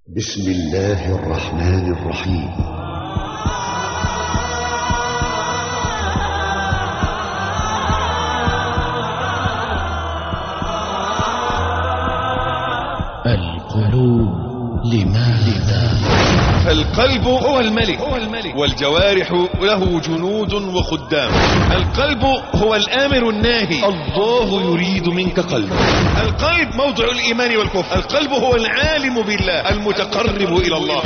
بسم الله الرحمن الرحيم القلوب لماذا فالقلب هو الملك والجوارح له جنود وخدام القلب هو الآمر الناهي الله يريد منك قلب القلب موضع الإيمان والكفر القلب هو العالم بالله المتقرب إلى الله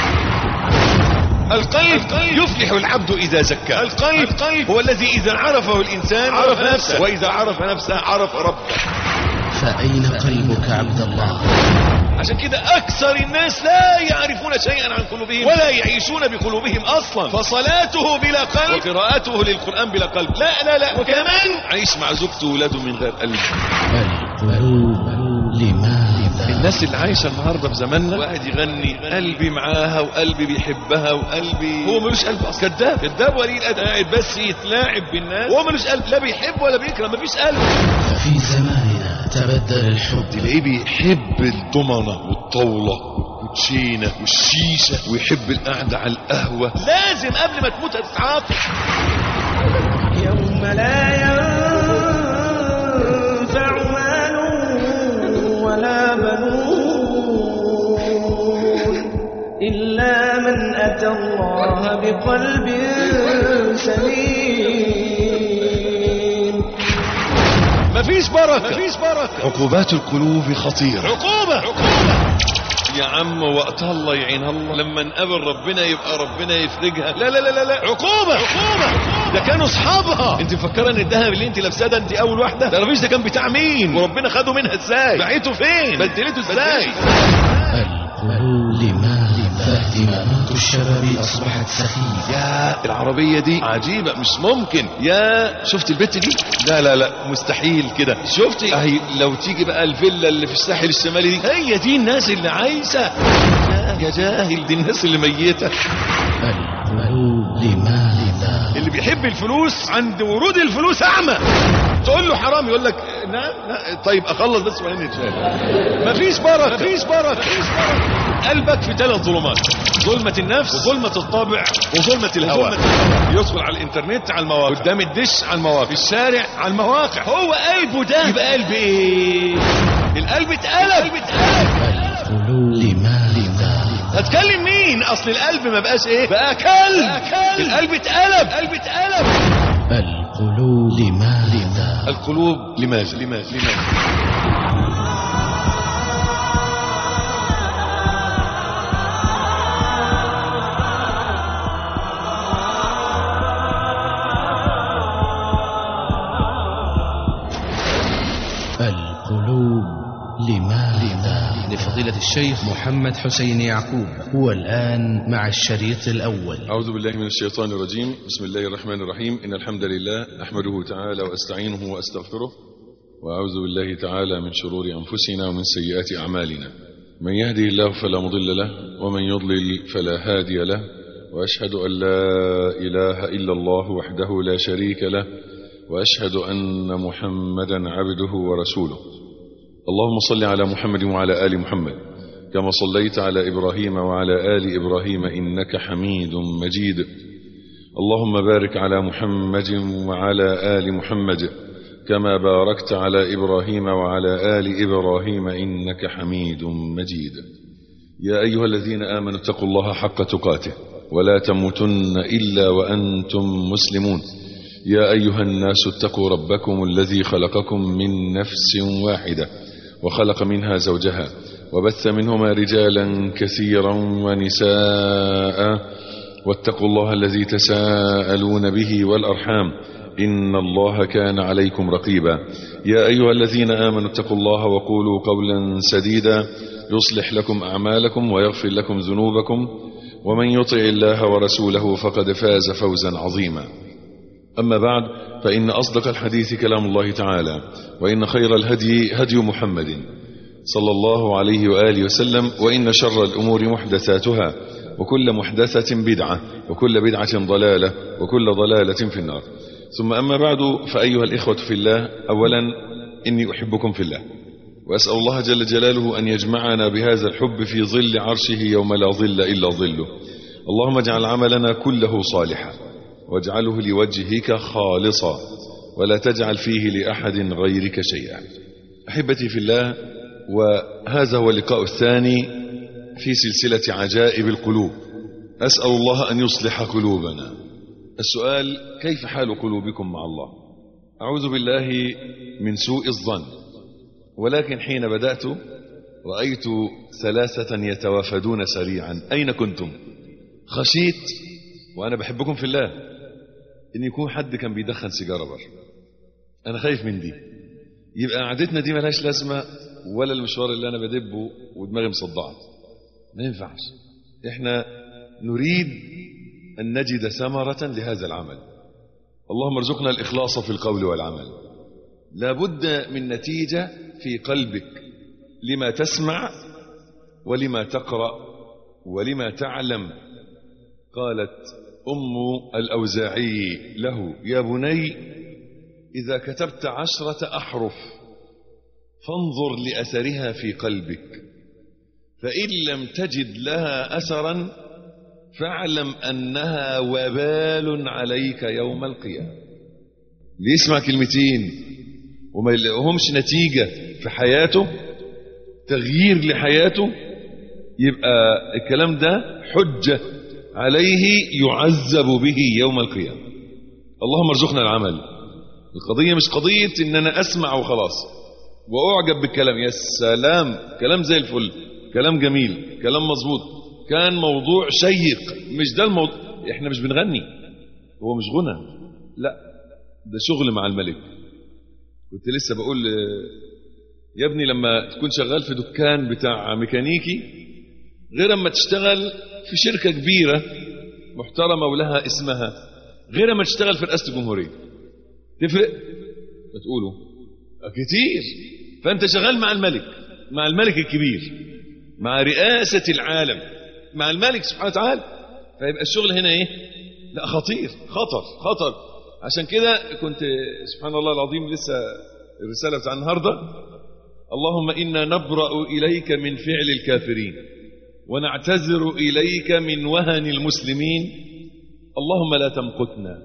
القلب يفلح العبد إذا زكى القلب هو الذي إذا عرفه الإنسان عرف نفسه وإذا عرف نفسه عرف ربه فأين قلبك عبد الله عشان كده أكثر الناس لا يعرفون شيئا عن قلوبهم ولا يعيشون بقلوبهم أصلا فصلاته بلا قلب وقراءته للقرآن بلا قلب لا لا لا وكمان عيش مع زوجته وولاده من غير قلب القلوب لماذا الناس اللي عايشة النهاردة في زماننا واحد يغني قلبي معاها وقلبي بيحبها وقلبي هو ملوش قلب أصلا كذاب كذاب ولي الأدب قاعد بس يتلاعب بالناس وهو ملوش قلب لا بيحب ولا بيكره مفيش قلب ففي زماننا تبدل الحب تلاقيه بيحب الضمنة والطاولة والكوتشينة والشيشة ويحب القعدة على القهوة لازم قبل ما تموت هتتعاطف يوم لا ينفع مال ولا بنون إلا من أتى الله بقلب سليم مفيش بركة مفيش بركة عقوبات القلوب خطيرة عقوبة عقوبة يا عم وقت الله يعين الله لما نقابل ربنا يبقى ربنا يفرجها لا لا لا لا, لا. عقوبة عقوبة ده كانوا اصحابها انت مفكره ان الذهب اللي انت لابساه ده انت اول واحده تعرفيش ده كان بتاع مين وربنا خده منها ازاي بعته فين بدلته ازاي القلوب لماذا فاهتمامات الشباب أصبحت سخيفة يا العربية دي عجيبة مش ممكن يا شفت البت دي لا لا لا مستحيل كده شفت اهي لو تيجي بقى الفيلا اللي في الساحل الشمالي دي هي دي الناس اللي عايشة يا جاهل دي الناس اللي ميتة القلوب لماذا اللي بيحب الفلوس عند ورود الفلوس اعمى تقول له حرام يقول لك نعم لا طيب اخلص بس وبعدين نتشاهد مفيش بركه مفيش بركه مفيش بركه قلبك في ثلاث ظلمات ظلمة النفس وظلمة الطبع وظلمة الهوى يدخل على الانترنت على المواقع قدام الدش على المواقع في الشارع على المواقع هو قلبه ده يبقى قلب ايه القلب اتقلب القلب اتقلب القلوب لماذا هتكلم مين اصل القلب ما بقاش ايه بقى كلب القلب اتقلب القلب اتقلب القلوب لماذا القلوب لماذا لماذا لماذا القلوب لماذا لفضيلة الشيخ محمد حسين يعقوب هو الآن مع الشريط الأول أعوذ بالله من الشيطان الرجيم بسم الله الرحمن الرحيم إن الحمد لله أحمده تعالى وأستعينه وأستغفره وأعوذ بالله تعالى من شرور أنفسنا ومن سيئات أعمالنا من يهده الله فلا مضل له ومن يضلل فلا هادي له وأشهد أن لا إله إلا الله وحده لا شريك له وأشهد أن محمدا عبده ورسوله اللهم صل على محمد وعلى آل محمد كما صليت على إبراهيم وعلى آل إبراهيم إنك حميد مجيد اللهم بارك على محمد وعلى آل محمد كما باركت على إبراهيم وعلى آل إبراهيم إنك حميد مجيد يا أيها الذين آمنوا اتقوا الله حق تقاته ولا تموتن إلا وأنتم مسلمون يا أيها الناس اتقوا ربكم الذي خلقكم من نفس واحدة وخلق منها زوجها وبث منهما رجالا كثيرا ونساء واتقوا الله الذي تساءلون به والأرحام إن الله كان عليكم رقيبا يا أيها الذين آمنوا اتقوا الله وقولوا قولا سديدا يصلح لكم أعمالكم ويغفر لكم ذنوبكم ومن يطع الله ورسوله فقد فاز فوزا عظيما أما بعد فإن أصدق الحديث كلام الله تعالى وإن خير الهدي هدي محمد صلى الله عليه وآله وسلم وإن شر الأمور محدثاتها وكل محدثة بدعة وكل بدعة ضلالة وكل ضلالة في النار ثم أما بعد فأيها الإخوة في الله أولا إني أحبكم في الله وأسأل الله جل جلاله أن يجمعنا بهذا الحب في ظل عرشه يوم لا ظل إلا ظله اللهم اجعل عملنا كله صالحا واجعله لوجهك خالصا ولا تجعل فيه لأحد غيرك شيئا أحبتي في الله وهذا هو اللقاء الثاني في سلسلة عجائب القلوب أسأل الله أن يصلح قلوبنا السؤال كيف حال قلوبكم مع الله أعوذ بالله من سوء الظن ولكن حين بدأت رأيت ثلاثة يتوافدون سريعا أين كنتم خشيت وأنا بحبكم في الله إن يكون حد كان بيدخن سيجارة بره أنا خايف من دي يبقى قعدتنا دي ملهاش لازمة ولا المشوار اللي أنا بدبه ودماغي مصدعة ما ينفعش إحنا نريد أن نجد ثمرة لهذا العمل اللهم ارزقنا الإخلاص في القول والعمل لابد من نتيجة في قلبك لما تسمع ولما تقرأ ولما تعلم قالت أم الأوزاعي له يا بني إذا كتبت عشرة أحرف فانظر لأثرها في قلبك فإن لم تجد لها أثرا فاعلم أنها وبال عليك يوم القيامة اللي يسمع كلمتين وما يلاقيهمش نتيجة في حياته تغيير لحياته يبقى الكلام ده حجة عليه يعذب به يوم القيامة اللهم ارزقنا العمل القضية مش قضية ان انا اسمع وخلاص واعجب بالكلام يا سلام كلام زي الفل كلام جميل كلام مظبوط كان موضوع شيق مش ده الموضوع احنا مش بنغني هو مش غنى لا ده شغل مع الملك كنت لسه بقول يا ابني لما تكون شغال في دكان بتاع ميكانيكي غير اما تشتغل في شركة كبيرة محترمة ولها اسمها غير اما تشتغل في رئاسة الجمهورية تفرق بتقولوا كتير فانت شغال مع الملك مع الملك الكبير مع رئاسة العالم مع الملك سبحانه وتعالى فيبقى الشغل هنا ايه لا خطير خطر خطر عشان كده كنت سبحان الله العظيم لسه الرسالة بتاع النهاردة اللهم إنا نبرأ إليك من فعل الكافرين ونعتذر إليك من وهن المسلمين اللهم لا تمقتنا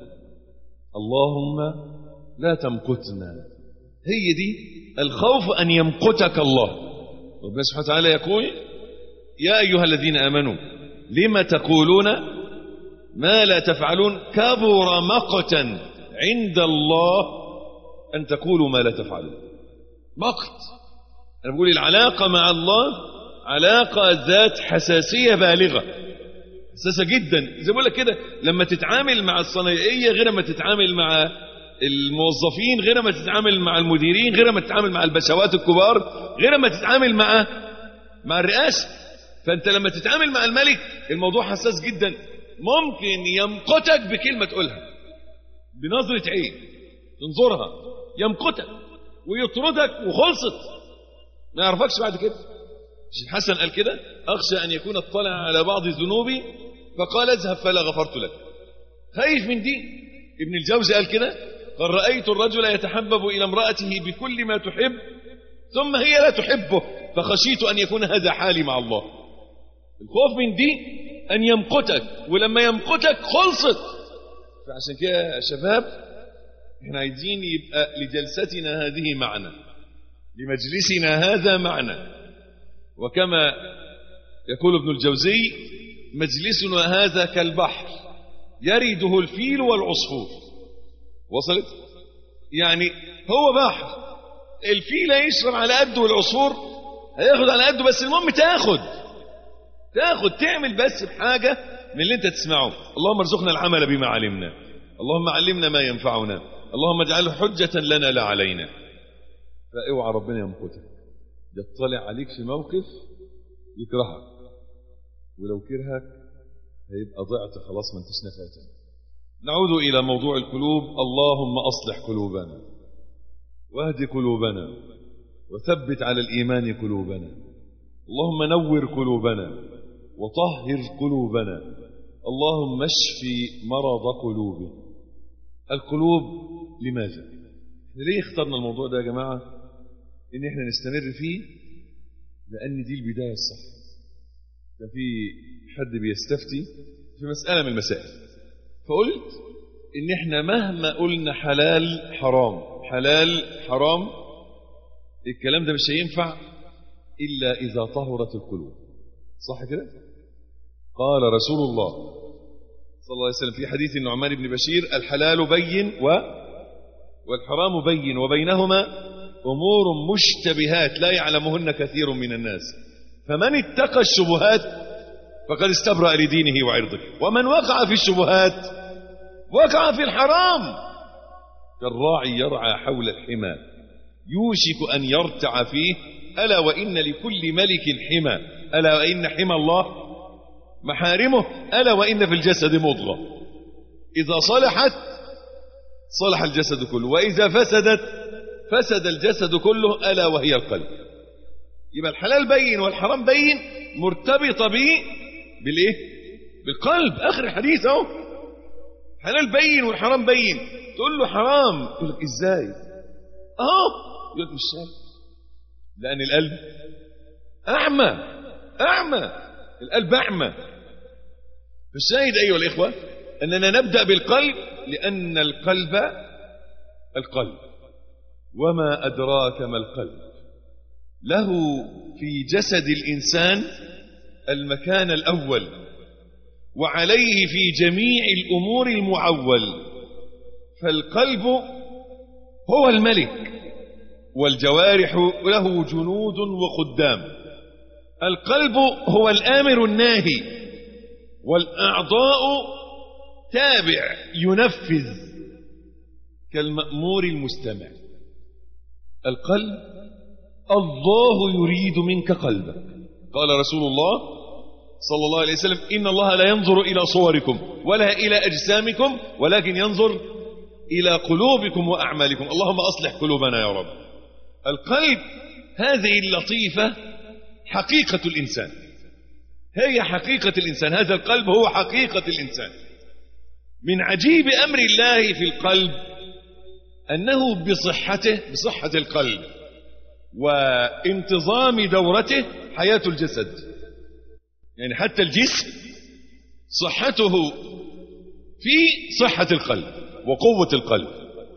اللهم لا تمقتنا هي دي الخوف أن يمقتك الله ربنا سبحانه وتعالى يقول يا أيها الذين آمنوا لما تقولون ما لا تفعلون كبر مقتا عند الله أن تقولوا ما لا تفعلون مقت أنا بقول العلاقة مع الله علاقة ذات حساسية بالغة حساسة جدا زي بقول لك كده لما تتعامل مع الصنايعية غير ما تتعامل مع الموظفين غير ما تتعامل مع المديرين غير ما تتعامل مع البشوات الكبار غير ما تتعامل مع مع الرئاسة فأنت لما تتعامل مع الملك الموضوع حساس جدا ممكن يمقتك بكلمة تقولها بنظرة عين تنظرها يمقتك ويطردك وخلصت ما يعرفكش بعد كده مش الحسن قال كده أخشى أن يكون اطلع على بعض ذنوبي فقال اذهب فلا غفرت لك خايف من دي ابن الجوزي قال كده قال رأيت الرجل يتحبب إلى امرأته بكل ما تحب ثم هي لا تحبه فخشيت أن يكون هذا حالي مع الله الخوف من دي أن يمقتك ولما يمقتك خلصت فعشان كده يا شباب احنا عايزين يبقى لجلستنا هذه معنى لمجلسنا هذا معنى وكما يقول ابن الجوزي مجلسنا هذا كالبحر يرده الفيل والعصفور وصلت يعني هو بحر الفيل يشرب على قده والعصفور هياخد على قده بس المهم تاخد تاخد تعمل بس بحاجة من اللي انت تسمعه اللهم ارزقنا العمل بما علمنا اللهم علمنا ما ينفعنا اللهم اجعله حجة لنا لا علينا فاوعى ربنا يمقتك يطلع عليك في موقف يكرهك ولو كرهك هيبقى ضعت خلاص ما انتش نفعت نعود إلى موضوع القلوب اللهم أصلح قلوبنا واهد قلوبنا وثبت على الإيمان قلوبنا اللهم نور قلوبنا وطهر قلوبنا اللهم اشفي مرض قلوبنا القلوب لماذا احنا ليه اخترنا الموضوع ده يا جماعة ان احنا نستمر فيه لان دي البدايه الصح كان في حد بيستفتي في مساله من المسائل فقلت ان احنا مهما قلنا حلال حرام حلال حرام الكلام ده مش هينفع الا اذا طهرت القلوب صح كده قال رسول الله صلى الله عليه وسلم في حديث النعمان بن بشير الحلال بين و والحرام بين وبينهما أمور مشتبهات لا يعلمهن كثير من الناس فمن اتقى الشبهات فقد استبرأ لدينه وعرضه ومن وقع في الشبهات وقع في الحرام كالراعي يرعى حول الحمى يوشك أن يرتع فيه ألا وإن لكل ملك حمى ألا وإن حمى الله محارمه ألا وإن في الجسد مضغة إذا صلحت صلح الجسد كله وإذا فسدت فسد الجسد كله ألا وهي القلب يبقى الحلال بين والحرام بين مرتبطة به بالإيه بالقلب آخر الحديث أهو حلال بين والحرام بين تقول له حرام يقول لك إزاي أهو يقول لك مش شايف لأن القلب أعمى أعمى القلب أعمى فالشاهد أيها الإخوة أننا نبدأ بالقلب لأن القلب القلب وما أدراك ما القلب له في جسد الإنسان المكان الأول وعليه في جميع الأمور المعول فالقلب هو الملك والجوارح له جنود وخدام القلب هو الآمر الناهي والأعضاء تابع ينفذ كالمأمور المستمع القلب الله يريد منك قلبك قال رسول الله صلى الله عليه وسلم إن الله لا ينظر إلى صوركم ولا إلى أجسامكم ولكن ينظر إلى قلوبكم وأعمالكم اللهم أصلح قلوبنا يا رب القلب هذه اللطيفة حقيقة الإنسان هي حقيقة الإنسان هذا القلب هو حقيقة الإنسان من عجيب أمر الله في القلب أنه بصحته بصحة القلب وانتظام دورته حياة الجسد يعني حتى الجسم صحته في صحة القلب وقوة القلب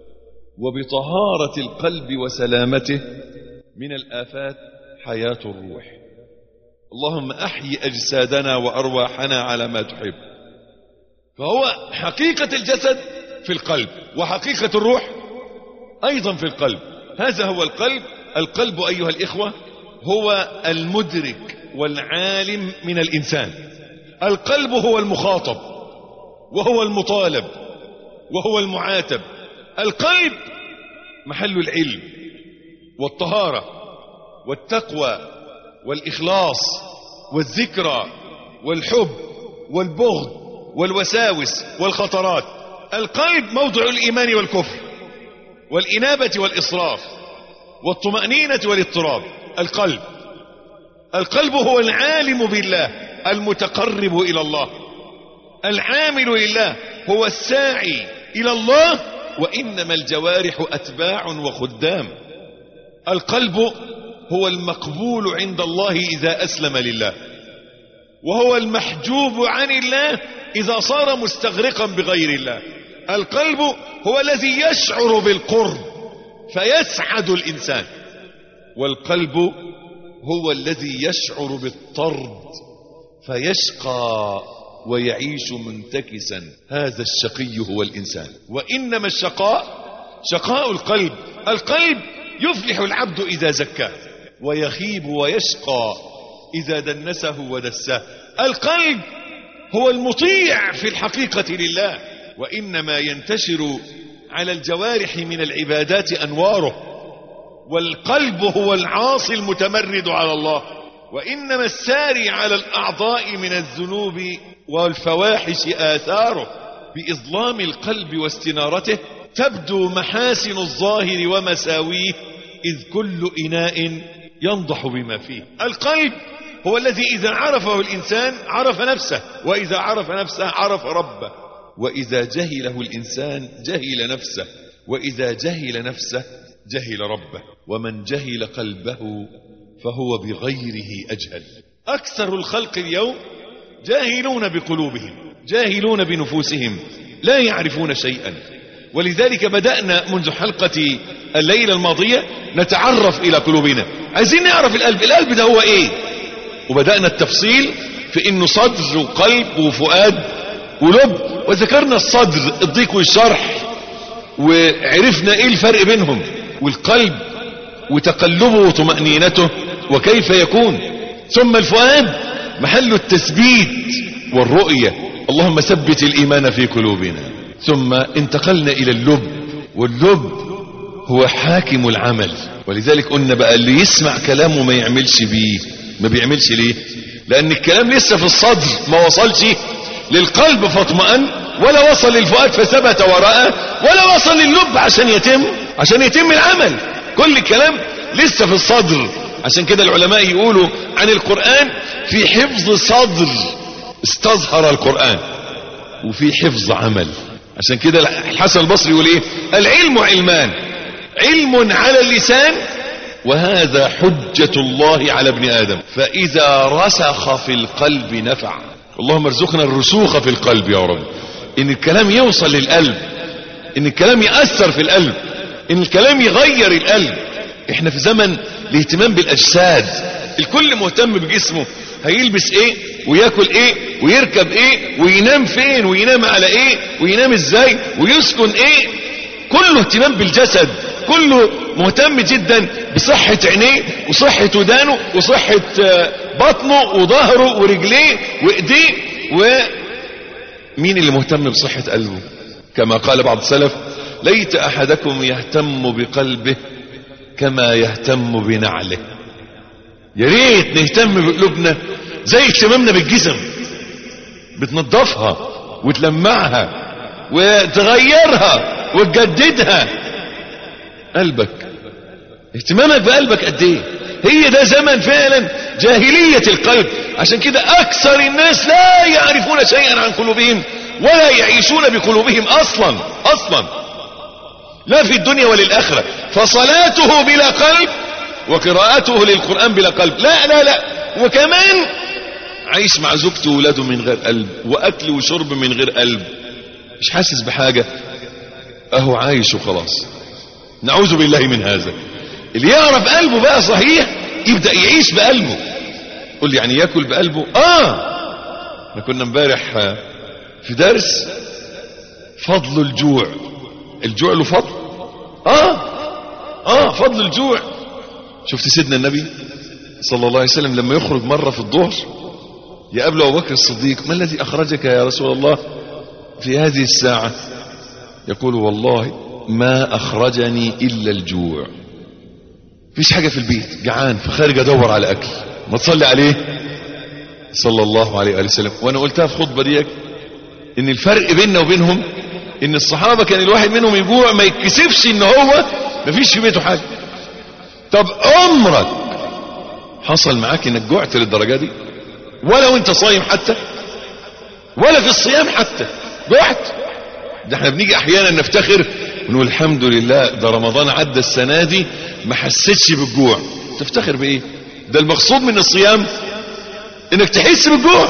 وبطهارة القلب وسلامته من الآفات حياة الروح اللهم أحيي أجسادنا وأرواحنا على ما تحب فهو حقيقة الجسد في القلب وحقيقة الروح أيضا في القلب هذا هو القلب القلب أيها الإخوة هو المدرك والعالم من الإنسان القلب هو المخاطب وهو المطالب وهو المعاتب القلب محل العلم والطهارة والتقوى والإخلاص والذكرى والحب والبغض والوساوس والخطرات القلب موضع الإيمان والكفر والإنابة والإصراف والطمأنينة والاضطراب القلب القلب هو العالم بالله المتقرب إلى الله العامل لله هو الساعي إلى الله وإنما الجوارح أتباع وخدام القلب هو المقبول عند الله إذا أسلم لله وهو المحجوب عن الله إذا صار مستغرقا بغير الله القلب هو الذي يشعر بالقرب فيسعد الإنسان والقلب هو الذي يشعر بالطرد فيشقى ويعيش منتكسا هذا الشقي هو الإنسان وإنما الشقاء شقاء القلب القلب يفلح العبد إذا زكاه ويخيب ويشقى إذا دنسه ودساه القلب هو المطيع في الحقيقة لله وإنما ينتشر على الجوارح من العبادات أنواره والقلب هو العاصي المتمرد على الله وإنما الساري على الأعضاء من الذنوب والفواحش آثاره بإظلام القلب واستنارته تبدو محاسن الظاهر ومساويه إذ كل إناء ينضح بما فيه القلب هو الذي إذا عرفه الإنسان عرف نفسه وإذا عرف نفسه عرف ربه وإذا جهله الإنسان جهل نفسه وإذا جهل نفسه جهل ربه ومن جهل قلبه فهو بغيره أجهل أكثر الخلق اليوم جاهلون بقلوبهم جاهلون بنفوسهم لا يعرفون شيئا ولذلك بدأنا منذ حلقة الليلة الماضية نتعرف إلى قلوبنا عايزين نعرف القلب القلب ده هو إيه وبدأنا التفصيل في إنه صدر وقلب وفؤاد ولب وذكرنا الصدر الضيق والشرح وعرفنا إيه الفرق بينهم والقلب وتقلبه وطمأنينته وكيف يكون ثم الفؤاد محل التثبيت والرؤية اللهم ثبت الإيمان في قلوبنا ثم انتقلنا إلى اللب واللب هو حاكم العمل ولذلك قلنا بقى اللي يسمع كلامه ما يعملش بيه ما بيعملش ليه لأن الكلام لسه في الصدر ما وصلش للقلب فاطمأن ولا وصل للفؤاد فثبت وراءه ولا وصل لللب عشان يتم عشان يتم العمل كل الكلام لسه في الصدر عشان كده العلماء يقولوا عن القرآن في حفظ صدر استظهر القرآن وفي حفظ عمل عشان كده الحسن البصري يقول ايه العلم علمان علم على اللسان وهذا حجة الله على ابن آدم فإذا رسخ في القلب نفع اللهم ارزقنا الرسوخ في القلب يا رب ان الكلام يوصل للقلب ان الكلام يأثر في القلب ان الكلام يغير القلب احنا في زمن الاهتمام بالاجساد الكل مهتم بجسمه هيلبس ايه وياكل ايه ويركب ايه وينام فين وينام على ايه وينام ازاي ويسكن ايه كله اهتمام بالجسد كله مهتم جدا بصحة عينيه وصحة ودانه وصحة بطنه وظهره ورجليه وايديه ومين اللي مهتم بصحة قلبه كما قال بعض السلف ليت احدكم يهتم بقلبه كما يهتم بنعله يا ريت نهتم بقلوبنا زي اهتمامنا بالجسم بتنظفها وتلمعها وتغيرها وتجددها قلبك اهتمامك بقلبك قد ايه هي ده زمن فعلا جاهلية القلب عشان كده اكثر الناس لا يعرفون شيئا عن قلوبهم ولا يعيشون بقلوبهم اصلا اصلا لا في الدنيا وللآخرة فصلاته بلا قلب وقراءته للقرآن بلا قلب لا لا لا وكمان عايش مع زوجته وولاده من غير قلب وأكل وشرب من غير قلب مش حاسس بحاجة أهو عايش وخلاص نعوذ بالله من هذا اللي يعرف قلبه بقى صحيح يبدأ يعيش بقلبه قل يعني ياكل بقلبه آه احنا كنا امبارح في درس فضل الجوع الجوع له فضل اه اه فضل الجوع شفت سيدنا النبي صلى الله عليه وسلم لما يخرج مرة في الظهر يقابل ابو بكر الصديق ما الذي اخرجك يا رسول الله في هذه الساعة يقول والله ما اخرجني الا الجوع فيش حاجة في البيت جعان فخارج ادور على اكل ما تصلي عليه صلى الله عليه وسلم وانا قلتها في خطبة ديك ان الفرق بيننا وبينهم ان الصحابة كان الواحد منهم يجوع ما يتكسفش ان هو ما فيش في بيته حاجة طب عمرك حصل معاك انك جوعت للدرجة دي ولا وانت صايم حتى ولا في الصيام حتى جوعت ده احنا بنيجي احيانا نفتخر ونقول الحمد لله ده رمضان عدى السنة دي ما حسيتش بالجوع تفتخر بايه ده المقصود من الصيام انك تحس بالجوع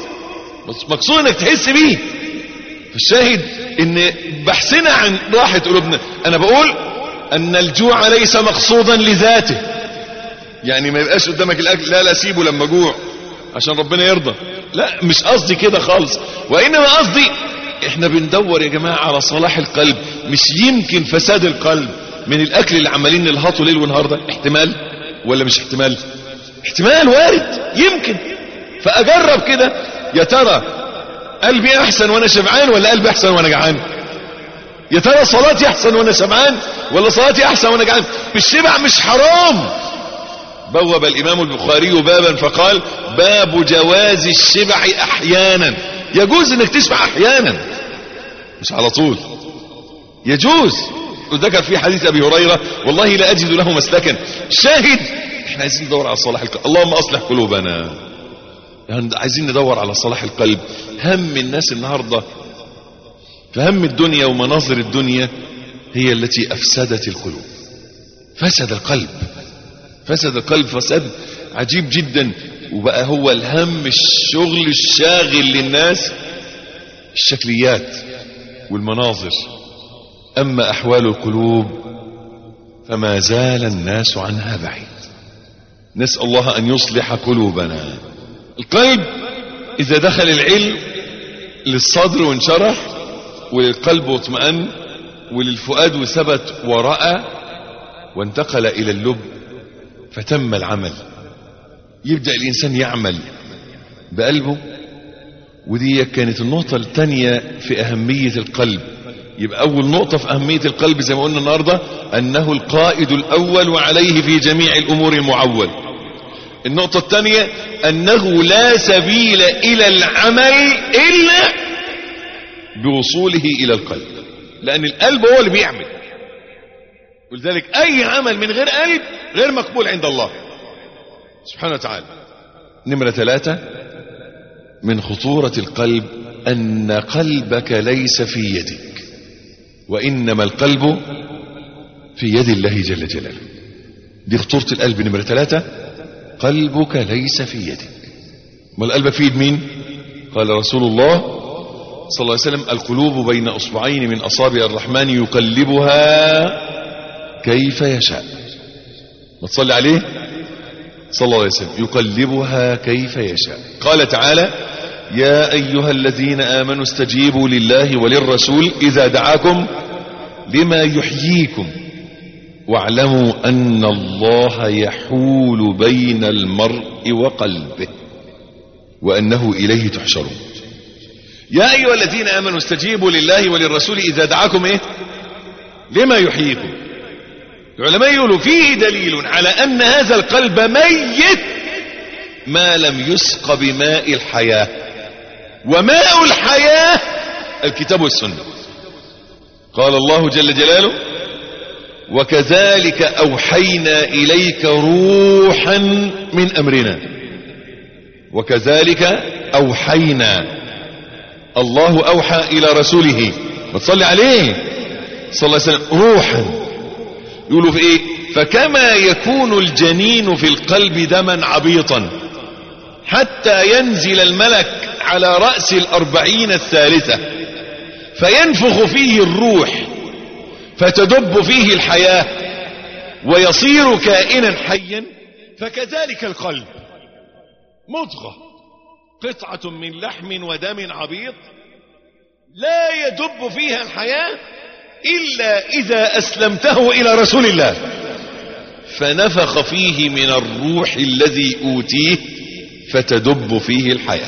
مقصود انك تحس بيه فالشاهد ان بحثنا عن راحة قلوبنا انا بقول ان الجوع ليس مقصودا لذاته يعني ما يبقاش قدامك الاكل لا لا سيبه لما جوع عشان ربنا يرضى لا مش قصدي كده خالص وانما قصدي احنا بندور يا جماعة على صلاح القلب مش يمكن فساد القلب من الاكل اللي عمالين نلهطه ليل ونهار ده احتمال ولا مش احتمال احتمال وارد يمكن فاجرب كده يا ترى قلبي احسن وانا شبعان ولا قلبي احسن وانا جعان يا ترى صلاتي احسن وانا شبعان ولا صلاتي احسن وانا جعان الشبع مش حرام بوب الامام البخاري بابا فقال باب جواز الشبع احيانا يجوز انك تشبع احيانا مش على طول يجوز وذكر في حديث ابي هريره والله لا اجد له مسلكا شاهد احنا عايزين ندور على صلاح القلب اللهم اصلح قلوبنا عايزين ندور على صلاح القلب هم الناس النهاردة فهم الدنيا ومناظر الدنيا هي التي أفسدت القلوب فسد القلب فسد القلب فساد عجيب جدا وبقى هو الهم الشغل الشاغل للناس الشكليات والمناظر أما أحوال القلوب فما زال الناس عنها بعيد نسأل الله أن يصلح قلوبنا القلب إذا دخل العلم للصدر وانشرح وللقلب واطمأن وللفؤاد وثبت ورأى وانتقل إلى اللب فتم العمل يبدأ الإنسان يعمل بقلبه ودي كانت النقطة الثانية في أهمية القلب يبقى أول نقطة في أهمية القلب زي ما قلنا النهاردة أنه القائد الأول وعليه في جميع الأمور المعول النقطة الثانية أنه لا سبيل إلى العمل إلا بوصوله إلى القلب لأن القلب هو اللي بيعمل ولذلك أي عمل من غير قلب غير مقبول عند الله سبحانه وتعالى نمرة ثلاثة من خطورة القلب أن قلبك ليس في يدك وإنما القلب في يد الله جل جلاله دي خطورة القلب نمرة ثلاثة قلبك ليس في يدك ما القلب في يد مين قال رسول الله صلى الله عليه وسلم القلوب بين أصبعين من أصابع الرحمن يقلبها كيف يشاء ما تصلي عليه صلى الله عليه وسلم يقلبها كيف يشاء قال تعالى يا أيها الذين آمنوا استجيبوا لله وللرسول إذا دعاكم لما يحييكم واعلموا أن الله يحول بين المرء وقلبه وأنه إليه تحشرون يا أيها الذين آمنوا استجيبوا لله وللرسول إذا دعاكم إيه لما يحييكم العلماء يقولوا فيه دليل على أن هذا القلب ميت ما لم يسق بماء الحياة وماء الحياة الكتاب والسنة قال الله جل جلاله وكذلك أوحينا إليك روحا من أمرنا وكذلك أوحينا الله أوحى إلى رسوله ما تصلي عليه صلى الله عليه وسلم روحا يقولوا في ايه فكما يكون الجنين في القلب دما عبيطا حتى ينزل الملك على رأس الأربعين الثالثة فينفخ فيه الروح فتدب فيه الحياة ويصير كائنا حيا فكذلك القلب مضغة قطعة من لحم ودم عبيط لا يدب فيها الحياة إلا إذا أسلمته إلى رسول الله فنفخ فيه من الروح الذي أوتيه فتدب فيه الحياة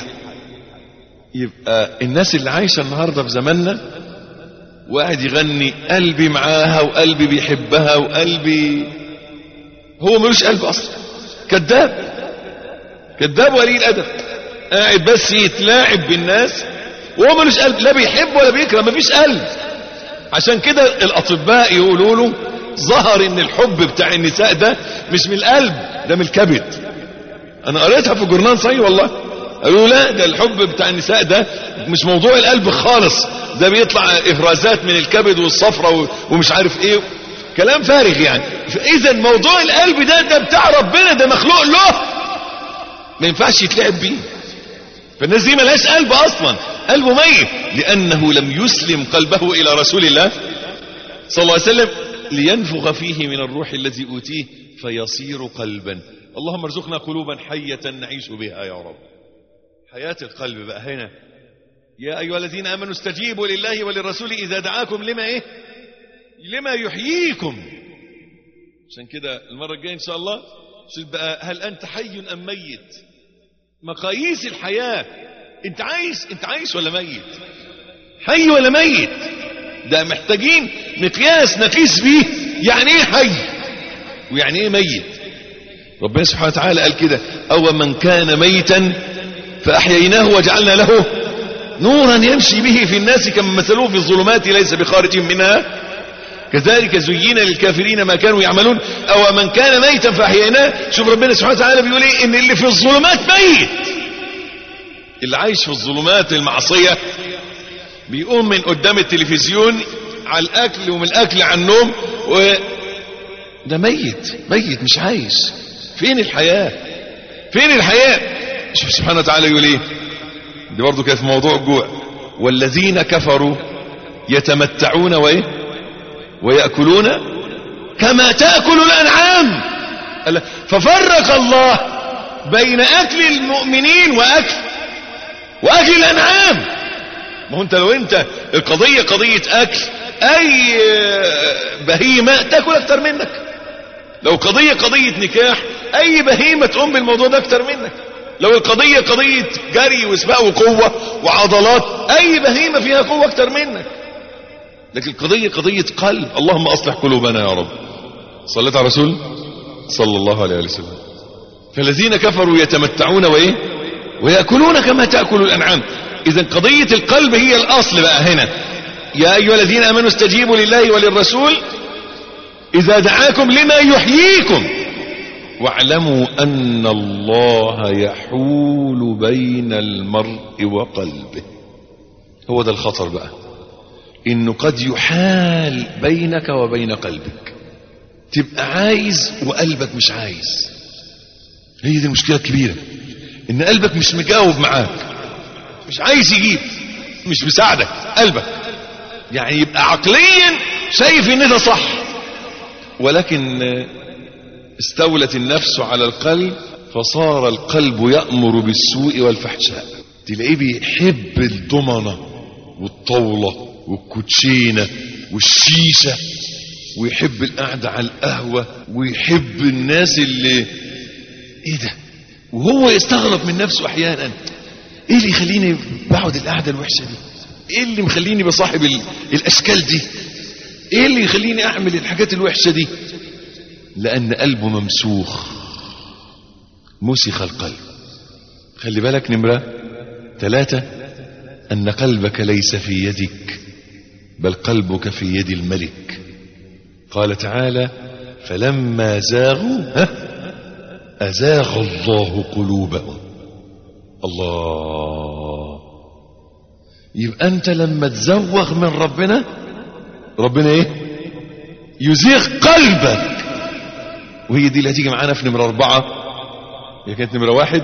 يبقى الناس اللي عايشة النهاردة في زماننا واحد يغني قلبي معاها وقلبي بيحبها وقلبي هو ملوش قلب أصلا كذاب كذاب ولي الأدب قاعد بس يتلاعب بالناس وهو ملوش قلب لا بيحب ولا بيكره مفيش قلب عشان كده الأطباء يقولوا له ظهر ان الحب بتاع النساء ده مش من القلب ده من الكبد انا قريتها في جورنال صحيح والله قالوا لا ده الحب بتاع النساء ده مش موضوع القلب خالص ده بيطلع افرازات من الكبد والصفرة ومش عارف ايه كلام فارغ يعني اذا موضوع القلب ده ده بتاع ربنا ده مخلوق له ما ينفعش يتلعب بيه فالناس دي ملهاش قلب اصلا قلبه ميت لانه لم يسلم قلبه الى رسول الله صلى الله عليه وسلم لينفخ فيه من الروح الذي اوتيه فيصير قلبا اللهم ارزقنا قلوبا حية نعيش بها يا رب حياة القلب بقى هنا يا أيها الذين آمنوا استجيبوا لله وللرسول إذا دعاكم لما إيه لما يحييكم عشان كده المرة الجاية إن شاء الله شوف بقى هل أنت حي أم ميت مقاييس الحياة أنت عايش أنت عايش ولا ميت حي ولا ميت ده محتاجين مقياس نقيس بيه يعني ايه حي ويعني ايه ميت ربنا سبحانه وتعالى قال كده او من كان ميتا فاحييناه وجعلنا له نورا يمشي به في الناس كما مثلوه في الظلمات ليس بخارج منها كذلك زين للكافرين ما كانوا يعملون او من كان ميتا فاحييناه شوف ربنا سبحانه وتعالى بيقول ايه ان اللي في الظلمات ميت اللي عايش في الظلمات المعصيه بيقوم من قدام التلفزيون على الاكل ومن الاكل على النوم ده ميت ميت مش عايش فين الحياة فين الحياة شوف سبحانه وتعالى يقول ايه دي برضه كانت في موضوع الجوع والذين كفروا يتمتعون وايه ويأكلون كما تأكل الأنعام قال- ففرق الله بين أكل المؤمنين وأكل وأكل الأنعام ما هو انت لو انت القضية قضية أكل أي بهيمة تأكل أكتر منك لو قضية قضية نكاح أي بهيمة تقوم بالموضوع ده أكتر منك لو القضية قضية جري وسباق وقوة وعضلات أي بهيمة فيها قوة أكتر منك لكن القضية قضية قلب اللهم أصلح قلوبنا يا رب صليت على رسول صلى الله عليه وسلم فالذين كفروا يتمتعون وإيه ويأكلون كما تأكل الأنعام إذا قضية القلب هي الأصل بقى هنا يا أيها الذين آمنوا استجيبوا لله وللرسول إذا دعاكم لما يحييكم واعلموا أن الله يحول بين المرء وقلبه هو ده الخطر بقى إنه قد يحال بينك وبين قلبك تبقى عايز وقلبك مش عايز هي دي المشكلة الكبيرة إن قلبك مش مجاوب معاك مش عايز يجيب مش مساعدك قلبك يعني يبقى عقليا شايف ان ده صح ولكن استولت النفس على القلب فصار القلب يأمر بالسوء والفحشاء تلاقيه بيحب الضمنة والطاولة والكوتشينة والشيشة ويحب القعدة على القهوة ويحب الناس اللي ايه ده وهو يستغرب من نفسه احيانا ايه اللي يخليني بقعد القعده الوحشه دي ايه اللي مخليني بصاحب ال- الاشكال دي ايه اللي يخليني اعمل الحاجات الوحشه دي لان قلبه ممسوخ مسخ القلب خلي بالك نمره ثلاثة ان قلبك ليس في يدك بل قلبك في يد الملك قال تعالى فلما زاغوا ها ازاغ الله قلوبهم الله يبقى انت لما تزوغ من ربنا ربنا ايه يزيغ قلبك وهي دي اللي هتيجي معانا في نمرة أربعة هي كانت نمرة واحد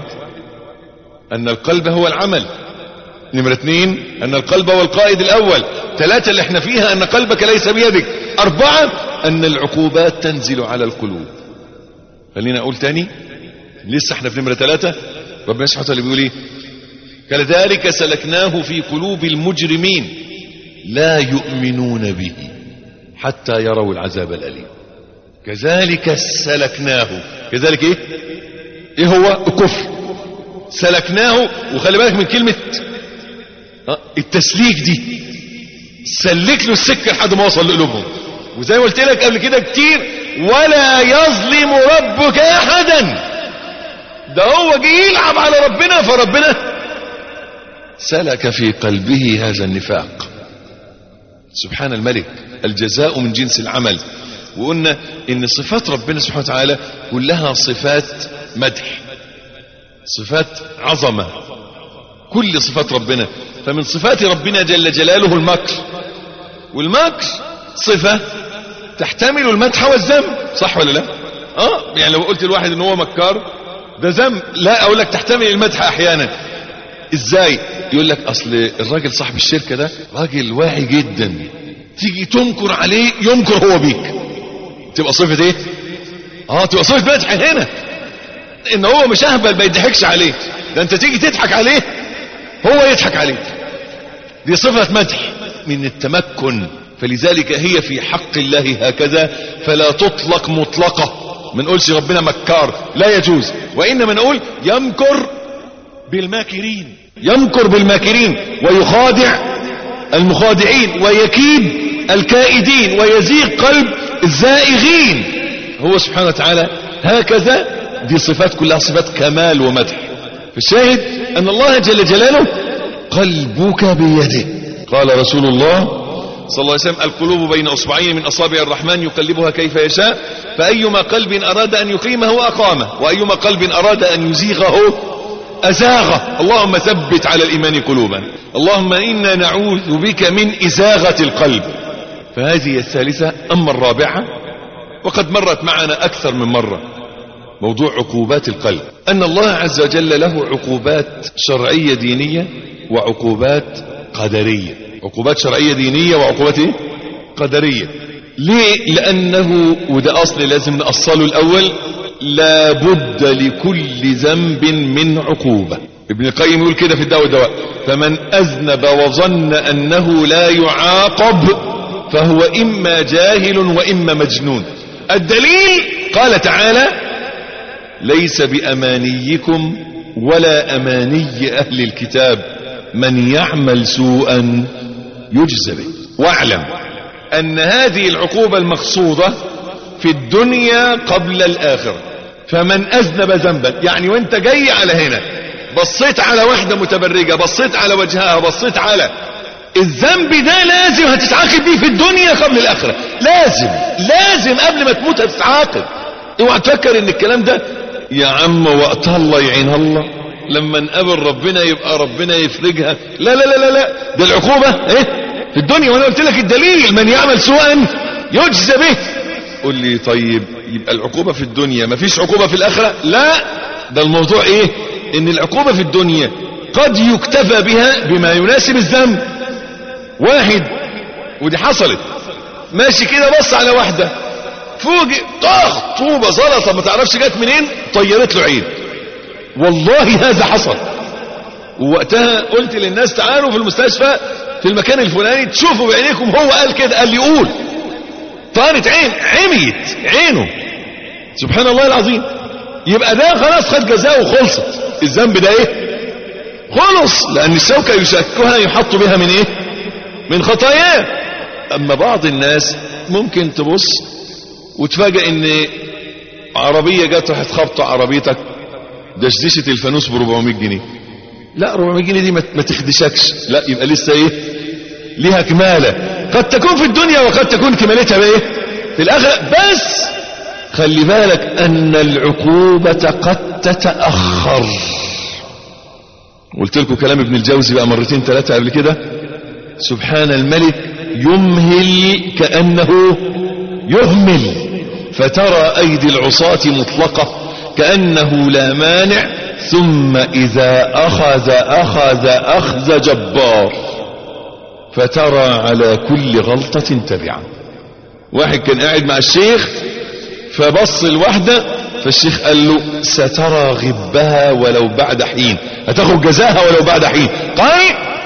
أن القلب هو العمل نمرة اثنين أن القلب هو القائد الأول ثلاثة اللي احنا فيها أن قلبك ليس بيدك أربعة أن العقوبات تنزل على القلوب خلينا أقول تاني لسه احنا في نمرة ثلاثة ربنا سبحانه وتعالى بيقول ايه كذلك سلكناه في قلوب المجرمين لا يؤمنون به حتى يروا العذاب الأليم كذلك سلكناه كذلك ايه ايه هو الكفر سلكناه وخلي بالك من كلمة آه، التسليك دي سلك له السكة لحد ما وصل لقلوبهم وزي ما قلت لك قبل كده كتير ولا يظلم ربك احدا ده هو جه يلعب على ربنا فربنا سلك في قلبه هذا النفاق سبحان الملك الجزاء من جنس العمل وقلنا ان صفات ربنا سبحانه وتعالى كلها صفات مدح صفات عظمة كل صفات ربنا فمن صفات ربنا جل جلاله المكر والمكر صفة تحتمل المدح والذم صح ولا لا اه يعني لو قلت الواحد ان هو مكار ده ذم لا اقول لك تحتمل المدح احيانا ازاي يقول لك اصل الراجل صاحب الشركة ده راجل واعي جدا تيجي تنكر عليه ينكر هو بيك تبقى صفة ايه اه تبقى صفة مدح هنا ان هو مش اهبل ما يضحكش عليه ده انت تيجي تضحك عليه هو يضحك عليك دي صفة مدح من التمكن فلذلك هي في حق الله هكذا فلا تطلق مطلقة ما نقولش ربنا مكار لا يجوز وإنما نقول يمكر بالماكرين يمكر بالماكرين ويخادع المخادعين ويكيد الكائدين ويزيغ قلب الزائغين هو سبحانه وتعالى هكذا دي صفات كلها صفات كمال ومدح فالشاهد أن الله جل جلاله قلبك بيده قال رسول الله صلى الله عليه وسلم القلوب بين أصبعين من أصابع الرحمن يقلبها كيف يشاء فأيما قلب أراد أن يقيمه أقامه وأيما قلب أراد أن يزيغه أزاغه اللهم ثبت على الإيمان قلوبا اللهم إنا نعوذ بك من إزاغة القلب فهذه الثالثة أما الرابعة وقد مرت معنا أكثر من مرة موضوع عقوبات القلب أن الله عز وجل له عقوبات شرعية دينية وعقوبات قدرية عقوبات شرعية دينية وعقوبات إيه؟ قدرية ليه لأنه وده أصل لازم نأصله الأول لابد لكل ذنب من عقوبة ابن القيم يقول كده في الدواء والدواء فمن أذنب وظن أنه لا يعاقب فهو إما جاهل وإما مجنون الدليل قال تعالى ليس بأمانيكم ولا أماني أهل الكتاب من يعمل سوءا يجزى به واعلم أن هذه العقوبة المقصودة في الدنيا قبل الآخرة فمن أذنب ذنبا يعني وانت جاي على هنا بصيت على واحدة متبرجة بصيت على وجهها بصيت على الذنب ده لازم هتتعاقب بيه في الدنيا قبل الآخرة لازم لازم قبل ما تموت هتتعاقب اوعى تفكر ان الكلام ده يا عم وقت الله يعين الله لما نقابل ربنا يبقى ربنا يفرجها لا لا لا لا لا ده العقوبة ايه في الدنيا وانا قلت لك الدليل من يعمل سوءا يجزى به قول لي طيب يبقى العقوبة في الدنيا مفيش عقوبة في الآخرة لا ده الموضوع ايه ان العقوبة في الدنيا قد يكتفى بها بما يناسب الذنب واحد ودي حصلت ماشي كده بص على واحدة فوجئ طخ طوبة زلطة ما تعرفش جت منين طيرت له عين والله هذا حصل ووقتها قلت للناس تعالوا في المستشفى في المكان الفلاني تشوفوا بعينيكم هو قال كده قال لي قول طارت عين عميت عينه سبحان الله العظيم يبقى ده خلاص خد جزاء وخلصت الذنب ده ايه خلص لان الشوكة يشكها يحط بها من ايه من خطاياه اما بعض الناس ممكن تبص وتفاجئ ان عربية جت راحت خبطة عربيتك دشدشة الفانوس ب 400 جنيه لا 400 جنيه دي ما تخدشكش لا يبقى لسه ايه ليها كمالة قد تكون في الدنيا وقد تكون كمالتها بايه في الاخرة بس خلي بالك ان العقوبة قد تتأخر قلت لكم كلام ابن الجوزي بقى مرتين ثلاثة قبل كده سبحان الملك يمهل كأنه يهمل فترى أيدي العصاة مطلقة كأنه لا مانع ثم إذا أخذ أخذ أخذ جبار فترى على كل غلطة تبعا واحد كان قاعد مع الشيخ فبص الواحدة فالشيخ قال له سترى غبها ولو بعد حين هتاخد جزاها ولو بعد حين قال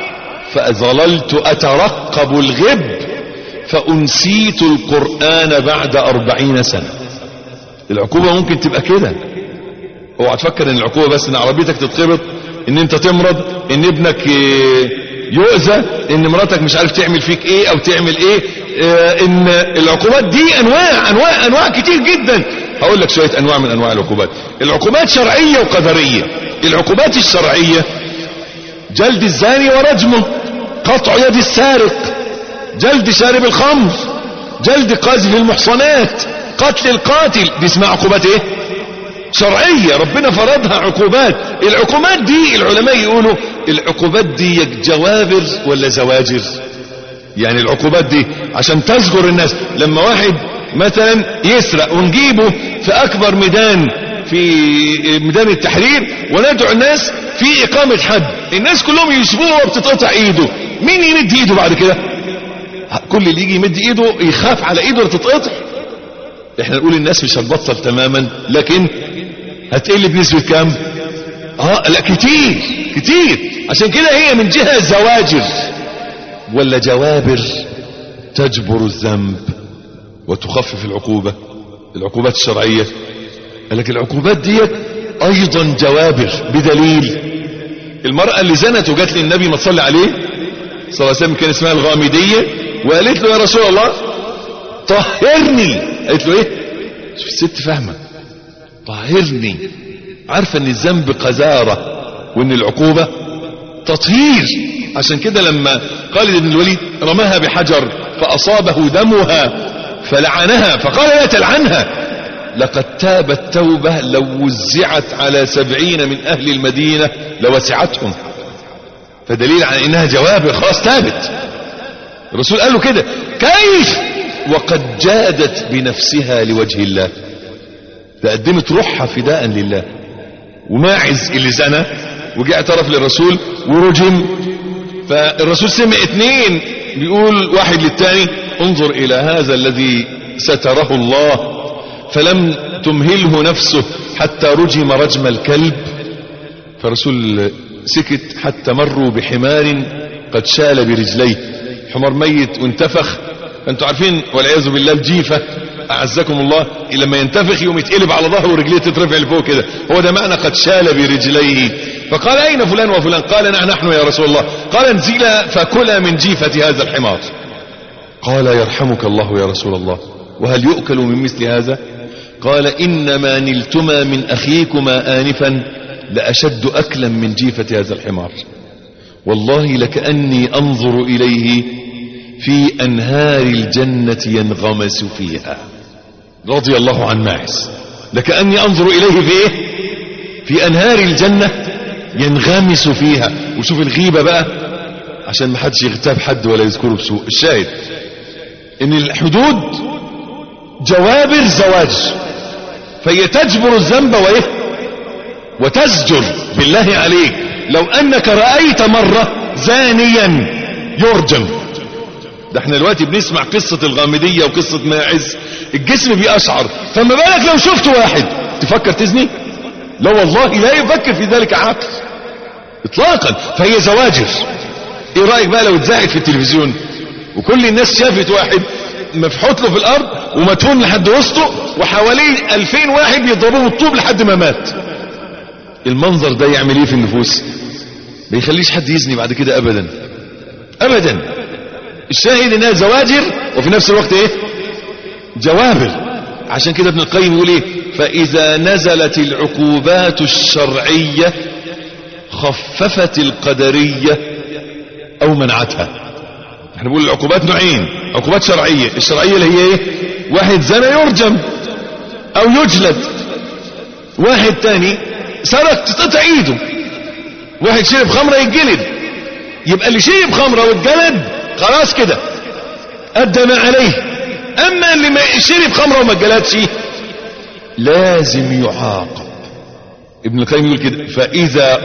فظللت أترقب الغب فأنسيت القرآن بعد أربعين سنة العقوبة ممكن تبقى كده اوعى تفكر ان العقوبة بس ان عربيتك تتخبط ان انت تمرض ان ابنك يؤذى ان مراتك مش عارف تعمل فيك ايه او تعمل ايه اه ان العقوبات دي انواع انواع انواع كتير جدا هقول لك شوية انواع من انواع العقوبات العقوبات شرعية وقدرية العقوبات الشرعية جلد الزاني ورجمه قطع يد السارق جلد شارب الخمر جلد قاذف المحصنات قتل القاتل دي اسمها عقوبات ايه شرعية ربنا فرضها عقوبات العقوبات دي العلماء يقولوا العقوبات دي جوابر ولا زواجر يعني العقوبات دي عشان تزجر الناس لما واحد مثلا يسرق ونجيبه في اكبر ميدان في ميدان التحرير وندعو الناس في اقامة حد الناس كلهم يشبوه وبتتقطع ايده مين يمد ايده بعد كده كل اللي يجي يمد ايده يخاف على ايده تتقطع احنا نقول الناس مش هتبطل تماما لكن هتقل بنسبة كام اه لا كتير كتير عشان كده هي من جهة زواجر ولا جوابر تجبر الذنب وتخفف العقوبة العقوبات الشرعية قال لك العقوبات ديت ايضا جوابر بدليل المرأة اللي زنت وجات للنبي ما تصلي عليه صلى الله عليه وسلم كان اسمها الغامدية وقالت له يا رسول الله طهرني قالت له ايه شوف الست فاهمة طهرني عارفة ان الذنب قذارة وان العقوبة تطهير عشان كده لما خالد بن الوليد رماها بحجر فأصابه دمها فلعنها فقال لا تلعنها لقد تابت توبة لو وزعت على سبعين من أهل المدينة لوسعتهم فدليل على انها جواب خلاص تابت الرسول قال له كده كيف وقد جادت بنفسها لوجه الله تقدمت روحها فداء لله وماعز اللي زنى وجاء اعترف للرسول ورجم فالرسول سمع اتنين بيقول واحد للتاني انظر الى هذا الذي ستره الله فلم تمهله نفسه حتى رجم رجم الكلب فالرسول سكت حتى مروا بحمار قد شال برجليه حمار ميت وانتفخ انتوا عارفين والعياذ بالله الجيفة اعزكم الله لما ينتفخ يوم يتقلب على ظهره ورجليه تترفع لفوق كده هو ده معنى قد شال برجليه فقال اين فلان وفلان قال نحن نحن يا رسول الله قال انزلا فكلا من جيفة هذا الحمار قال يرحمك الله يا رسول الله وهل يؤكل من مثل هذا قال إنما نلتما من أخيكما آنفا لأشد أكلا من جيفة هذا الحمار والله لكأني أنظر إليه في أنهار الجنة ينغمس فيها رضي الله عن ماعز لكأني أنظر إليه في إيه في أنهار الجنة ينغمس فيها وشوف الغيبة بقى عشان ما حدش يغتاب حد ولا يذكره بسوء الشاهد ان الحدود جوابر زواج فهي تجبر الذنب وايه وتزجر بالله عليك لو انك رأيت مرة زانيا يرجم ده احنا دلوقتي بنسمع قصة الغامدية وقصة ماعز الجسم بيأشعر فما بالك لو شفت واحد تفكر تزني لا والله لا يفكر في ذلك عقل اطلاقا فهي زواجر ايه رأيك بقى لو اتذاعت في التلفزيون وكل الناس شافت واحد مفحوط له في الارض ومدفون لحد وسطه وحواليه الفين واحد بيضربوه بالطوب لحد ما مات المنظر ده يعمل ايه في النفوس ما يخليش حد يزني بعد كده ابدا ابدا الشاهد انها زواجر وفي نفس الوقت ايه جوابر عشان كده ابن القيم يقول ايه فاذا نزلت العقوبات الشرعية خففت القدرية او منعتها احنا بنقول العقوبات نوعين عقوبات شرعية الشرعية اللي هي ايه واحد زنى يرجم او يجلد واحد تاني سرق تتقطع ايده واحد شرب خمرة يتجلد يبقى اللي شرب خمرة واتجلد خلاص كده ادى ما عليه اما اللي ما شرب خمرة وما اتجلدش لازم يعاقب ابن القيم يقول كده فاذا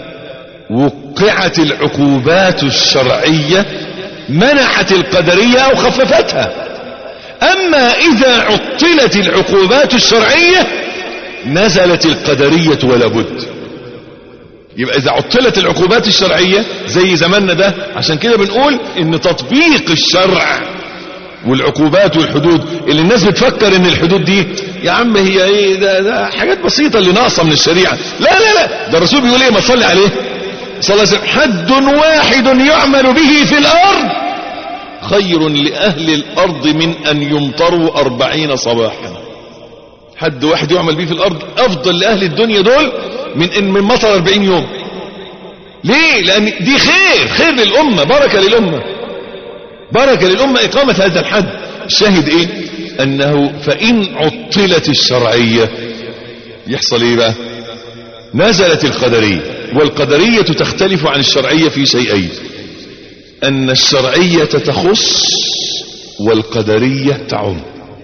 وقعت العقوبات الشرعية منعت القدرية او خففتها اما اذا عطلت العقوبات الشرعية نزلت القدرية ولا بد يبقى اذا عطلت العقوبات الشرعية زي زماننا ده عشان كده بنقول ان تطبيق الشرع والعقوبات والحدود اللي الناس بتفكر ان الحدود دي يا عم هي ايه ده, ده حاجات بسيطة اللي ناقصة من الشريعة لا لا لا ده الرسول بيقول ايه ما تصلي عليه صلى الله عليه وسلم حد واحد يعمل به في الارض خير لأهل الأرض من أن يمطروا أربعين صباحا حد واحد يعمل به في الأرض أفضل لأهل الدنيا دول من إن من مطر أربعين يوم ليه لأن دي خير خير للأمة بركة للأمة بركة للأمة إقامة هذا الحد الشاهد إيه أنه فإن عطلت الشرعية يحصل إيه بقى نزلت القدرية والقدرية تختلف عن الشرعية في شيئين أن الشرعية تخص والقدرية تعم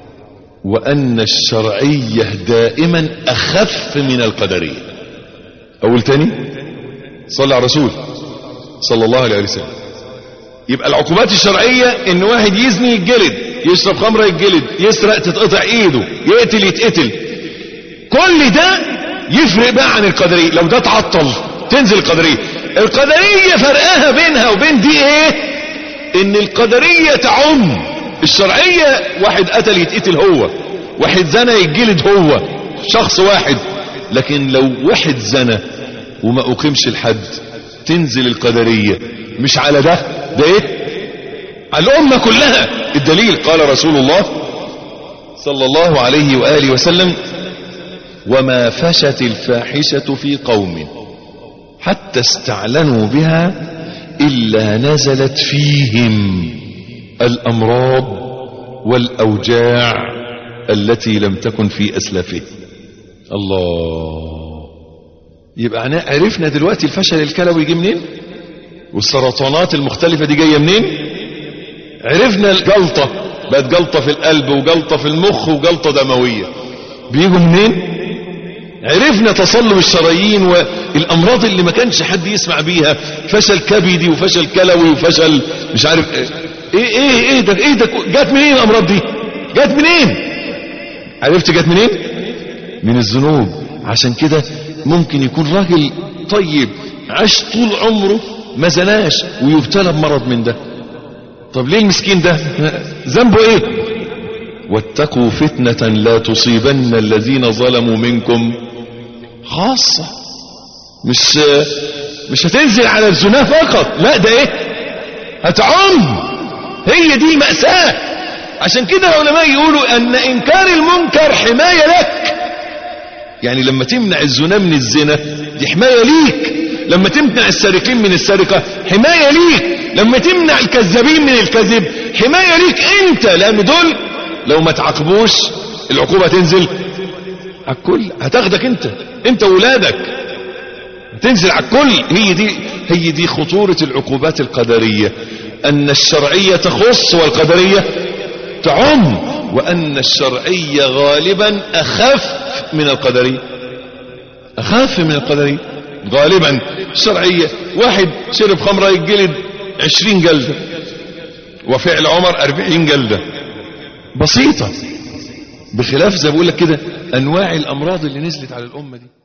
وأن الشرعية دائما أخف من القدرية أول تاني صلى على الرسول صلى الله عليه وسلم يبقى العقوبات الشرعية ان واحد يزني يتجلد يشرب خمرة يتجلد يسرق تتقطع ايده يقتل يتقتل كل ده يفرق بقى عن القدرية لو ده تعطل تنزل القدرية القدرية فرقها بينها وبين دي ايه ان القدرية تعم الشرعية واحد قتل يتقتل هو واحد زنى يتجلد هو شخص واحد لكن لو واحد زنى وما اقيمش الحد تنزل القدرية مش على ده ده ايه على الامة كلها الدليل قال رسول الله صلى الله عليه وآله وسلم وما فشت الفاحشة في قوم حتى استعلنوا بها إلا نزلت فيهم الأمراض والأوجاع التي لم تكن في أسلافه الله يبقى عرفنا دلوقتي الفشل الكلوي يجي منين والسرطانات المختلفة دي جاية منين عرفنا الجلطة بقت جلطة في القلب وجلطة في المخ وجلطة دموية بيجوا منين عرفنا تصلب الشرايين والامراض اللي ما كانش حد يسمع بيها فشل كبدي وفشل كلوي وفشل مش عارف ايه ايه ايه ده ايه ده جت منين الامراض دي جت منين عرفت جت منين من الذنوب عشان كده ممكن يكون راجل طيب عاش طول عمره ما زناش ويبتلى بمرض من ده طب ليه المسكين ده ذنبه ايه واتقوا فتنة لا تصيبن الذين ظلموا منكم خاصة مش مش هتنزل على الزنا فقط لا ده ايه هتعم هي دي المأساة عشان كده العلماء يقولوا ان انكار المنكر حماية لك يعني لما تمنع الزنا من الزنا دي حماية ليك لما تمنع السارقين من السرقة حماية ليك لما تمنع الكذابين من الكذب حماية ليك انت لان دول لو ما تعاقبوش العقوبة تنزل على الكل هتاخدك انت انت وولادك تنزل على الكل هي دي هي دي خطورة العقوبات القدرية ان الشرعية تخص والقدرية تعم وان الشرعية غالبا اخف من القدرية اخف من القدرية غالبا الشرعية واحد شرب خمرة يجلد عشرين جلدة وفعل عمر اربعين جلدة بسيطة بخلاف زي بقول لك كده انواع الامراض اللي نزلت على الامة دي